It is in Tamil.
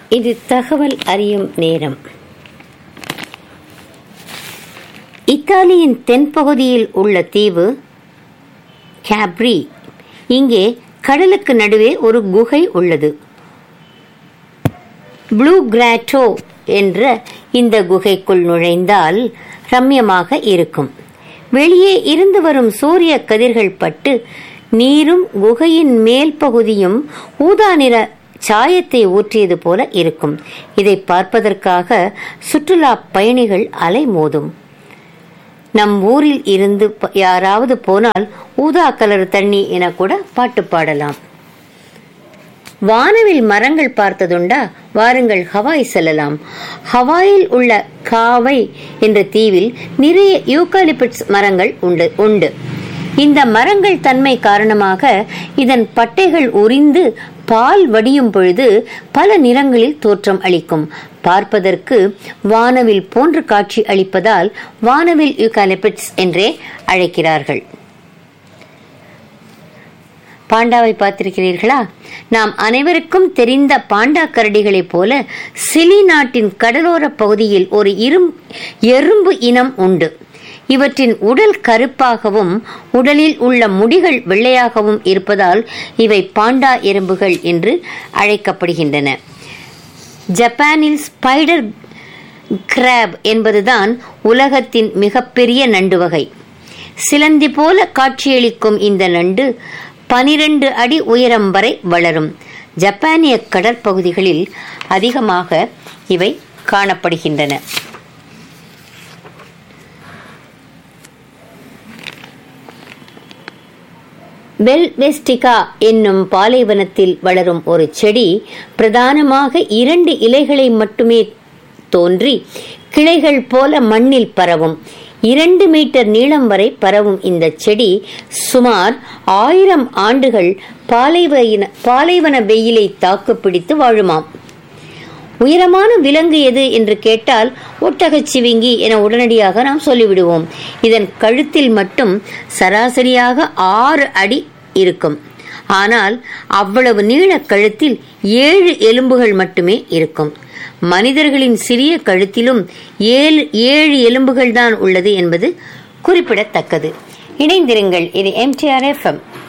இது தகவல் அறியும் நேரம் இத்தாலியின் தென்பகுதியில் உள்ள தீவு கேப்ரி இங்கே கடலுக்கு நடுவே ஒரு குகை உள்ளது ப்ளூ கிராட்டோ என்ற இந்த குகைக்குள் நுழைந்தால் ரம்யமாக இருக்கும் வெளியே இருந்து வரும் சூரிய கதிர்கள் பட்டு நீரும் குகையின் மேல் பகுதியும் ஊதா நிற சாயத்தை ஊற்றியது போல இருக்கும் இதை பார்ப்பதற்காக சுற்றுலா பயணிகள் அலைமோதும் நம் ஊரில் இருந்து ப- யாராவது போனால் ஊதா கலர் தண்ணி என கூட பாட்டு பாடலாம் வானவில் மரங்கள் பார்த்ததுண்டா வாருங்கள் ஹவாய் செல்லலாம் ஹவாயில் உள்ள காவை என்ற தீவில் நிறைய யூகாலிபிட்ஸ் மரங்கள் உண்டு உண்டு இந்த மரங்கள் தன்மை காரணமாக இதன் பட்டைகள் உரிந்து பால் வடியும் பொழுது பல நிறங்களில் தோற்றம் அளிக்கும் பார்ப்பதற்கு வானவில் போன்று காட்சி அளிப்பதால் வானவில் யூகாலிபிட்ஸ் என்றே அழைக்கிறார்கள் பாண்டாவை பார்த்திருக்கிறீர்களா நாம் அனைவருக்கும் தெரிந்த பாண்டா கரடிகளைப் போல சிலி நாட்டின் கடலோர பகுதியில் ஒரு இரும் எறும்பு இனம் உண்டு இவற்றின் உடல் கருப்பாகவும் உடலில் உள்ள முடிகள் வெள்ளையாகவும் இருப்பதால் இவை பாண்டா எறும்புகள் என்று அழைக்கப்படுகின்றன ஜப்பானில் ஸ்பைடர் கிராப் என்பதுதான் உலகத்தின் மிகப்பெரிய நண்டு வகை சிலந்தி போல காட்சியளிக்கும் இந்த நண்டு பனிரெண்டு அடி உயரம் வரை வளரும் ஜப்பானிய கடற்பகுதிகளில் அதிகமாக இவை காணப்படுகின்றன வெல்வெஸ்டிகா என்னும் பாலைவனத்தில் வளரும் ஒரு செடி பிரதானமாக இரண்டு இலைகளை மட்டுமே தோன்றி கிளைகள் போல மண்ணில் பரவும் இரண்டு மீட்டர் நீளம் வரை பரவும் இந்த செடி சுமார் ஆயிரம் ஆண்டுகள் பாலைவன பாலைவன வெயிலை தாக்குப்பிடித்து வாழுமாம் உயரமான விலங்கு எது என்று கேட்டால் ஒட்டகச் சிவிங்கி என உடனடியாக நாம் சொல்லிவிடுவோம் இதன் கழுத்தில் மட்டும் சராசரியாக ஆறு அடி இருக்கும் ஆனால் அவ்வளவு நீள கழுத்தில் ஏழு எலும்புகள் மட்டுமே இருக்கும் மனிதர்களின் சிறிய கழுத்திலும் ஏழு ஏழு எலும்புகள் தான் உள்ளது என்பது குறிப்பிடத்தக்கது இணைந்திருங்கள் இது எம்டிஆர் எஃப்எம்